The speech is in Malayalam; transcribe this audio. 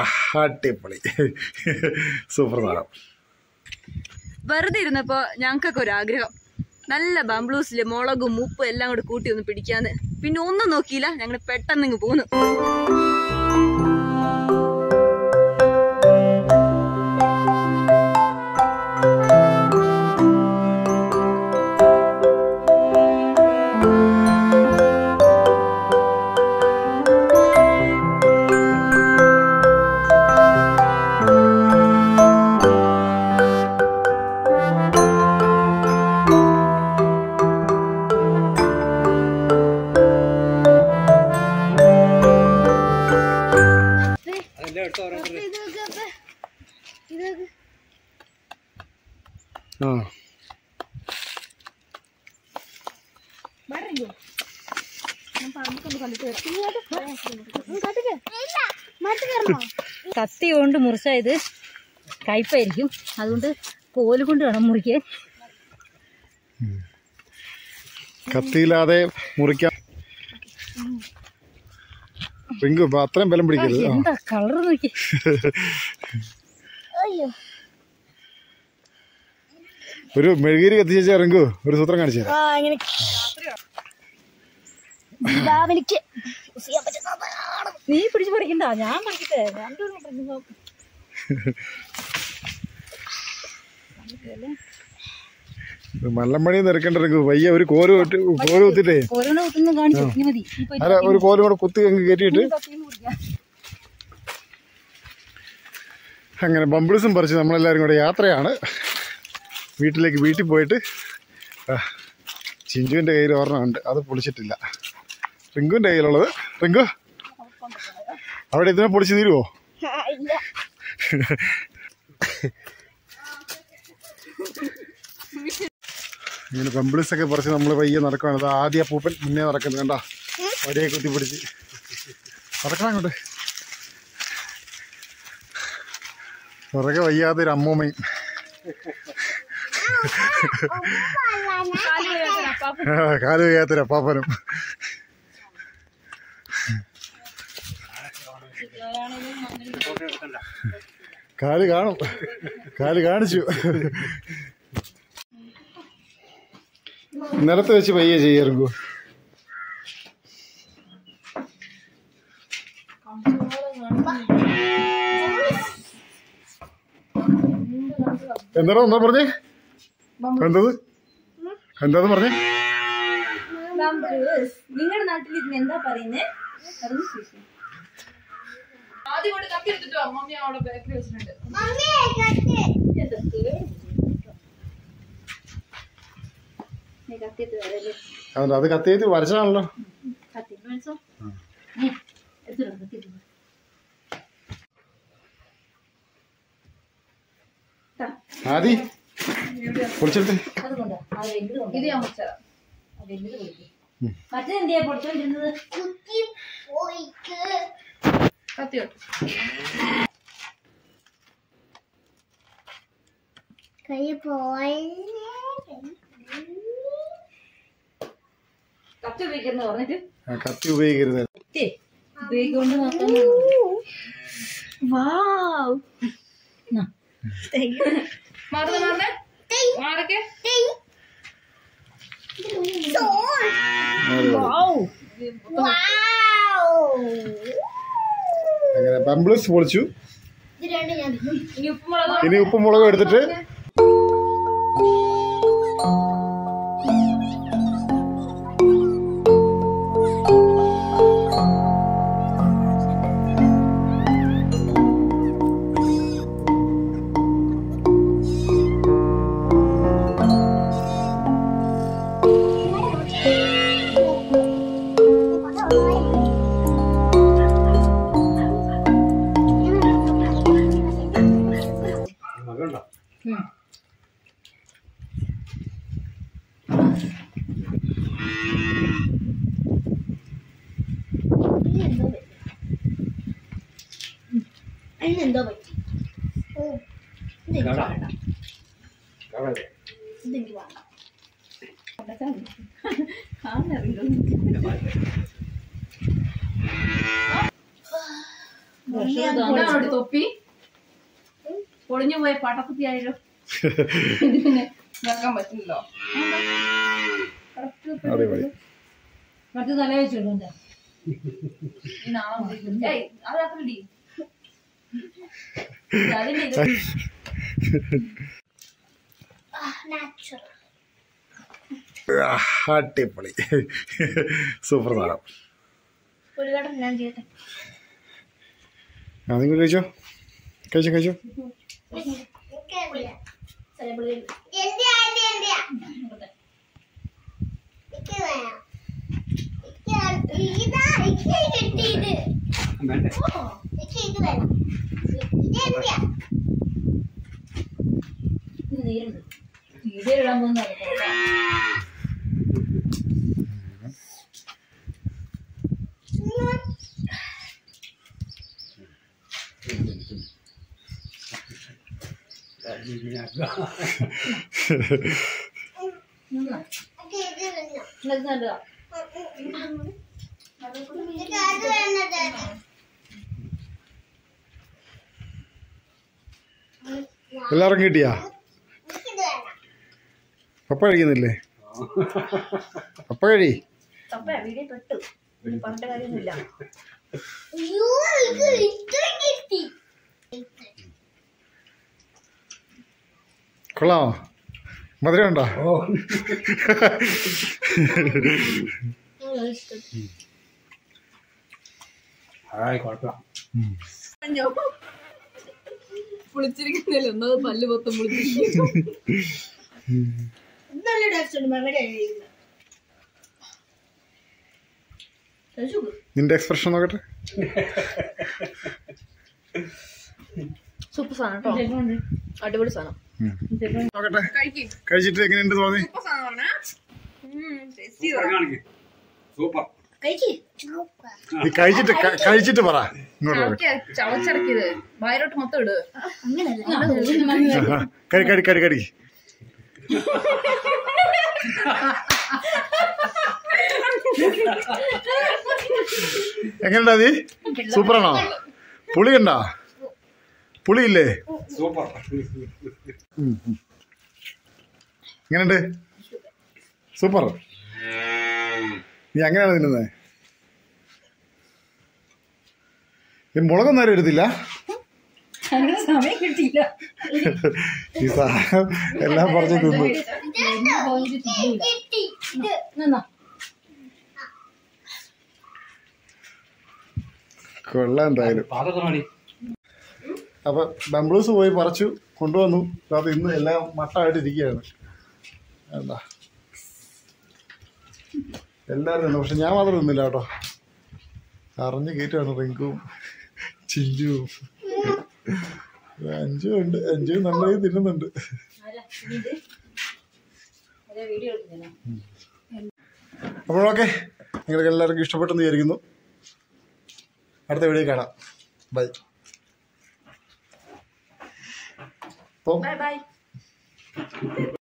അടിപൊളി സൂപ്പർ സാധനം വെറുതെ ഇരുന്നപ്പോ ഞങ്ങൾക്കൊക്കെ ഒരു ആഗ്രഹം നല്ല ബംബ്ലൂസില് മുളകും ഉപ്പും എല്ലാം കൂടെ കൂട്ടി ഒന്ന് പിടിക്കാന്ന് പിന്നെ ഒന്നും നോക്കിയില്ല ഞങ്ങൾ പെട്ടെന്ന് ഇങ്ങ് പോന്നു ആ കത്തി കൊണ്ട് മുറിച്ചാൽ ഇത് കയ്പായിരിക്കും അതുകൊണ്ട് കോല് കൊണ്ട് വേണം മുറിക്കാൻ കത്തിയില്ലാതെ മുറിക്കാം റിങ്കു ഇപ്പൊ അത്രയും ബലം പിടിക്കരുത് ആ. എന്താ കളർ നോക്കി ഒരു മെഴുകിരി കത്തിച്ച റിങ്കു ഒരു സൂത്രം കാണിച്ചു തരാം അങ്ങനെ ദീപാവലിക്ക് യൂസ് ചെയ്യാൻ പറ്റുന്ന നീ പിടിച്ച് പറിക്കണ്ട ഞാൻ പറിക്കട്ടെ രണ്ടുപേരും പറിക്കുമ്പോ മല്ലമ്പണി നിരക്കേണ്ട റിങ്കു വയ്യ ഒരു കോല് കുത്തി കോല് കുത്തിട്ടേ ഓരോന്ന് കുത്തുന്നു കാണിച്ചു ഇനി മതി ഇപ്പൊ അല്ല ഒരു കോലും കൂടെ കുത്തി അങ്ങ് കയറ്റിയിട്ട് കത്തിന്ന് മുറിക്കാം അങ്ങനെ ബംബിൾസും പറിച്ച് നമ്മളെല്ലാവരും കൂടെ യാത്രയാണ് വീട്ടിലേക്ക് വീട്ടിൽ പോയിട്ട് ആ, ചിഞ്ചുവിൻ്റെ കയ്യിൽ ഒരെണ്ണമുണ്ട് അത് പൊളിച്ചിട്ടില്ല റിങ്കുവിൻ്റെ കയ്യിലുള്ളത് റിങ്കു അവിടെ ഇതിനെ പൊളിച്ച് തീരുവോ ഇല്ല ഇങ്ങനെ ബംബിൾസ് ഒക്കെ പറിച്ച് നമ്മൾ പയ്യെ നടക്കുകയാണ് ഇത് ആദ്യ പൂപ്പൻ മുന്നേ നടക്കുന്നത് കണ്ട വടിയെ കുത്തി പിടിച്ച് നടക്കണം അങ്ങോട്ട് പുറകെ വയ്യാതെ ഒരു അമ്മൂമ്മയും ആ, കാല് വയ്യാത്തൊരു അപ്പാപ്പനും കാല് കാണും കാല് കാണിച്ചു നിലത്ത് വെച്ച് പയ്യെ ചെയ്യാറുങ്കു എന്താണോ എന്താ പറഞ്ഞേ എന്തത് എന്താന്ന് പറഞ്ഞേ നിങ്ങളുടെ നാട്ടിൽ ഇതിന് എന്താ പറയുന്നേ അതൊന്ന് ചോദിച്ചു ആദ്യം കൊണ്ട് കത്തി എടുത്തിട്ടോ മമ്മി അവിടെ ബാക്കിൽ വെച്ചിട്ടുണ്ട് നീ കത്തിയിട്ട് വരല്ലേ അതുകൊണ്ട് അത് കത്തിയത് വരച്ചാണല്ലോ കത്തിയിട്ട് മേടിച്ചോ നീ എടുത്തിട്ടോ കത്തിയിട്ട് വാ. ആദി പൊളിച്ചെടുത്ത് അത് കൊണ്ടാ ആ വലുത് കൊണ്ടാ ഇത് ഞാൻ മുറിച്ചതാ ആ വലുത് കൊടുക്ക് മറ്റേ എന്തിയാ പൊടിച്ചോണ്ടിരുന്നത് കുത്തി പോയിക്ക് കത്തി തൊട്ട് കൈ പോയി കത്തി ഉപയോഗിക്കുന്ന പറഞ്ഞിട്ട് ആ, കത്തി ഉപയോഗിക്കരുത് കത്തി ഉപയോഗിക്കൊണ്ട് നോക്കാൻ വാവ് എന്നാ. മാറുന്ന മാറുന്നേ മാറക്കെ വാവ് അങ്ങനെ ബംബിൾസ് പൊളിച്ചു ഇത് രണ്ട് ഞാൻ ഇനി ഉപ്പുമുളക് ഇനി ഉപ്പും മുളകും എടുത്തിട്ട് ഉം. അതിനെന്തോ പറ്റി ഓ ഇതെനിക്ക് വേണ്ട ഇതെനിക്ക് വേണ്ട ഇതാണോ തൊപ്പി പൊളിഞ്ഞു പോയ പടക്കുത്തി ആയാലോ ഇത് പിന്നെ വെക്കാൻ പറ്റില്ലല്ലോ അടിപൊളി മറ്റു തല വെച്ചിട്ടുണ്ട് ഈ നാളെ മുതൽ ഏയ് അത് അത്രടി അതിന്റെ ഇത് നാച്ചുറൽ ആ, അടിപൊളി സൂപ്പർ സാധനം ഒരു കടം ഞാൻ ചെയ്യട്ടെ ആ നിങ്ങൾ കഴിച്ചോ കഴിച്ചോ കഴിച്ചോ ഇത് നീരുണ്ട് വീഡിയോ ഇടാൻ പോകുന്ന ഇന്നത് നല്ലതാ എല്ലാവർക്കും കിട്ടിയാ പപ്പ കഴിക്കുന്നില്ലേ പപ്പ കഴി തപ്പ വീഡിയോ പെട്ടു പറഞ്ഞ കാര്യമൊന്നുമില്ല കൊള്ളാമോ മധുരം ഉണ്ടോ പുളിച്ചിരിക്കുന്നില്ല ഒന്നത് പല്ല് മൊത്തം പുളിച്ചിരിക്കും നല്ല ടേസ്റ്റ് ഉണ്ട് മെമ്മറി നിന്റെ എക്സ്പ്രഷൻ നോക്കട്ടെ സൂപ്പർ സാധനം കേട്ടോ അടിപൊളി സാധനം നോക്കട്ടെ കഴിക്കും കഴിച്ചിട്ട് എങ്ങനെയുണ്ട് തോന്നി സൂപ്പർ സാധനം പറഞ്ഞാ ടേസ്റ്റി സൂപ്പർ കഴിക്ക് നീ കഴിച്ചിട്ട് ക- കഴിച്ചിട്ട് പറ ഇങ്ങോട്ട് നോക്ക്. ചവച്ചടക്കിയത് വയറോട്ട് മൊത്തം ഇട് ആഹാ. കടി കടി കടി കടി എങ്ങനെയുണ്ടാ നീ സൂപ്പറാണോ പുളിയുണ്ടോ പുളിയില്ലേ സൂപ്പർ എങ്ങനെയുണ്ട് സൂപ്പർ നീ അങ്ങനെയാണ് തിന്നുന്നത് ഈ മുളകൊന്നും ആരും എടുത്തില്ല അങ്ങനെ സമയം കിട്ടിയില്ല ഈ സാധനം എല്ലാം പറഞ്ഞു തിന്നു കിട്ടി ഇത് നിന്നോ കൊള്ളാം എന്തായാലും പാത്രത്തിൽ മതി അപ്പൊ ബംബ്ലൂസ് പോയി പറിച്ചു കൊണ്ടുവന്നു അത് ഇന്ന് എല്ലാം മട്ടമായിട്ട് ഇരിക്കുകയാണ് എന്താ എല്ലാവരും തിന്നു പക്ഷെ ഞാൻ മാത്രം തിന്നില്ല കേട്ടോ അറിഞ്ഞ് കയറ്റുമാണ് റിങ്കും ചിഞ്ചുവും അഞ്ചും ഉണ്ട് അഞ്ചും നന്നായി തിന്നുന്നുണ്ട് അല്ല ഇത് അതെ വീഡിയോ എടുക്കുന്നില്ല അപ്പോഴൊക്കെ നിങ്ങൾക്ക് എല്ലാവർക്കും ഇഷ്ടപ്പെട്ടെന്ന് വിചാരിക്കുന്നു അടുത്ത വീഡിയോ കാണാം ബൈ അപ്പോൾ ബൈ ബൈ